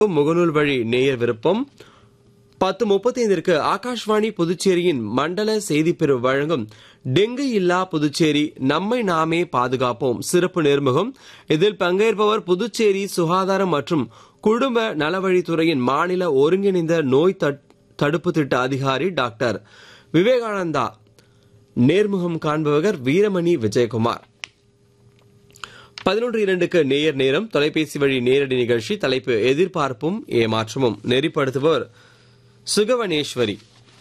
முகநூல் வழி நேயர் விருப்பம் பத்து முப்பத்தைந்திற்கு ஆகாஷ்வாணி புதுச்சேரியின் மண்டல செய்திப்பிரிவு வழங்கும் டெங்கு இல்லா புதுச்சேரி நம்மை நாமே பாதுகாப்போம் சிறப்பு நேர்முகம் இதில் பங்கேற்பவர் புதுச்சேரி சுகாதாரம் மற்றும் குடும்ப நலவழித்துறையின் மாநில ஒருங்கிணைந்த நோய் தட்- தடுப்பு திட்ட அதிகாரி டாக்டர் விவேகானந்தா நேர்முகம் காண்பவர் வீரமணி விஜயகுமார் பதினொன்று இரண்டுக்கு நேயர் நேரம் தொலைபேசி வழி நேரடி நிகழ்ச்சி தலைப்பு எதிர்பார்ப்பும் ஏமாற்றமும் நெறிப்படுத்துவோர் சுகவனேஸ்வரி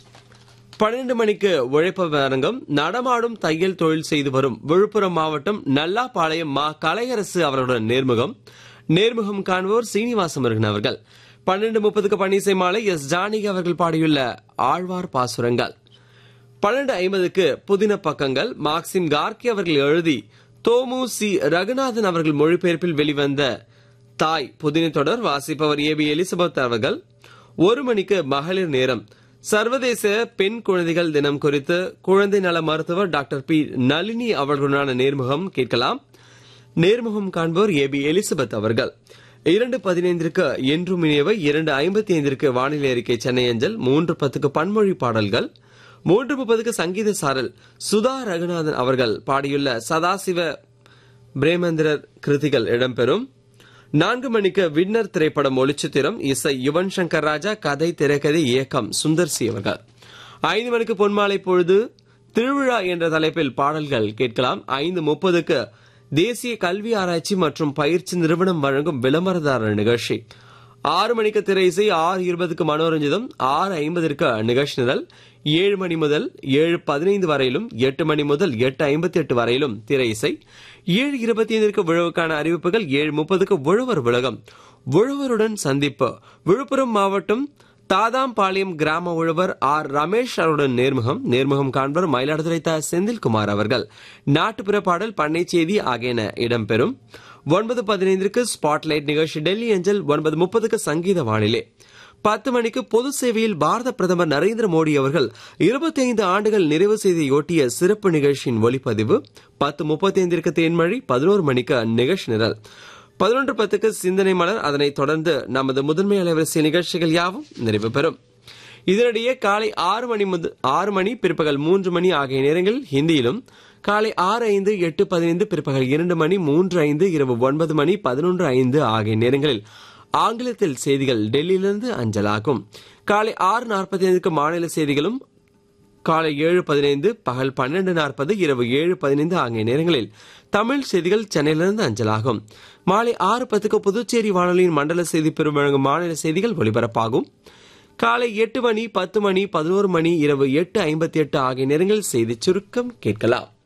பன்னிரண்டு மணிக்கு உழைப்ப அரங்கம் நடமாடும் தையல் தொழில் செய்து வரும் விழுப்புரம் மாவட்டம் நல்லாப்பாளையம் மா கலையரசு அவர்களுடன் நேர்முகம் நேர்முகம் காண்போர் சீனிவாச முருகன் அவர்கள் பன்னெண்டு முப்பதுக்கு பன்னிசை மாலை எஸ் ஜானகி அவர்கள் பாடியுள்ள ஆழ்வார் பாசுரங்கள் பன்னெண்டு ஐம்பதுக்கு புதின பக்கங்கள் மார்க்சிம் கார்கி அவர்கள் எழுதி தோமு சி ரகுநாதன் அவர்கள் மொழிபெயர்ப்பில் வெளிவந்த தாய் புதின தொடர் வாசிப்பவர் ஏ பி எலிசபெத் அவர்கள் ஒரு மணிக்கு மகளிர் நேரம் சர்வதேச பெண் குழந்தைகள் தினம் குறித்து குழந்தை நல மருத்துவர் டாக்டர் பி நளினி அவர்களுடனான நேர்முகம் கேட்கலாம் நேர்முகம் காண்போர் ஏ பி எலிசபெத் அவர்கள் இரண்டு பதினைந்திற்கு என்றும் இனியவை இரண்டு ஐம்பத்தி ஐந்திற்கு வானிலை அறிக்கை சென்னை அஞ்சல் மூன்று பத்துக்கு பன்மொழி பாடல்கள் மூன்று முப்பதுக்கு சங்கீத சாரல் சுதா ரகுநாதன் அவர்கள் பாடியுள்ள சதாசிவ பிரேமேந்திரர் கிருதிகள் இடம்பெறும் நான்கு மணிக்கு வின்னர் திரைப்படம் ஒளிச்சித்திரம் இசை யுவன் சங்கர் ராஜா கதை திரைக்கதை இயக்கம் சுந்தர் சி அவர்கள் ஐந்து மணிக்கு பொன்மாலை பொழுது திருவிழா என்ற தலைப்பில் பாடல்கள் கேட்கலாம் ஐந்து முப்பதுக்கு தேசிய கல்வி ஆராய்ச்சி மற்றும் பயிற்சி நிறுவனம் வழங்கும் விளம்பரதாரர் நிகழ்ச்சி ஆறு மணிக்கு திரை இசை ஆறு இருபதுக்கு மனோரஞ்சிதம் ஆறு ஐம்பதற்கு நிகழ்ச்சி நிரல் ஏழு மணி முதல் ஏழு பதினைந்து வரையிலும் எட்டு மணி முதல் எட்டு ஐம்பத்தி எட்டு வரையிலும் திரை இசை ஏழு இருபத்தி ஐந்திற்கு விழவுக்கான அறிவிப்புகள் ஏழு முப்பதுக்கு உழவர் உலகம் உழவருடன் சந்திப்பு விழுப்புரம் மாவட்டம் தாதாம்பாளையம் கிராம உழவர் ஆர் ரமேஷ் அவருடன் நேர்முகம் நேர்முகம் காண்பர் மயிலாடுதுறை த செந்தில்குமார் அவர்கள் நாட்டுப்புற பாடல் பண்ணை செய்தி ஆகியன இடம்பெறும் ஒன்பது பதினைந்திற்கு ஸ்பாட்லைட் நிகழ்ச்சி டெல்லி அஞ்சல் ஒன்பது முப்பதுக்கு சங்கீத வானிலை பத்து மணிக்கு பொது சேவையில் பாரத பிரதமர் நரேந்திர மோடி அவர்கள் இருபத்தி ஐந்து ஆண்டுகள் நிறைவு செய்தியொட்டிய சிறப்பு நிகழ்ச்சியின் ஒளிப்பதிவு பத்து முப்பத்தி ஐந்திற்கு தேன்மழை பதினோரு மணிக்கு நிகழ்ச்சி நிரல் பதினொன்று பத்துக்கு சிந்தனை மலர் அதனைத் தொடர்ந்து நமது முதன்மை அலைவரிசை நிகழ்ச்சிகள் யாவும் நிறைவு பெறும் இதனிடையே காலை ஆறு மணி முதல் ஆறு மணி பிற்பகல் மூன்று மணி ஆகிய நேரங்களில் ஹிந்தியிலும் காலை ஆறு ஐந்து எட்டு பதினைந்து பிற்பகல் இரண்டு மணி மூன்று ஐந்து இரவு ஒன்பது மணி பதினொன்று ஐந்து ஆகிய நேரங்களில் ஆங்கிலத்தில் செய்திகள் டெல்லியிலிருந்து அஞ்சலாகும் காலை ஆறு நாற்பத்தி ஐந்துக்கு மாநில செய்திகளும் காலை ஏழு பதினைந்து பகல் பன்னெண்டு நாற்பது இரவு ஏழு பதினைந்து ஆகிய நேரங்களில் தமிழ் செய்திகள் சென்னையிலிருந்து அஞ்சலாகும் மாலை ஆறு பத்துக்கு புதுச்சேரி வானொலியின் மண்டல செய்தி பெரும் வழங்கும் மாநில செய்திகள் ஒலிபரப்பாகும் காலை எட்டு மணி பத்து மணி பதினோரு மணி இரவு எட்டு ஐம்பத்தி எட்டு ஆகிய நேரங்களில் செய்தி சுருக்கம் கேட்கலாம்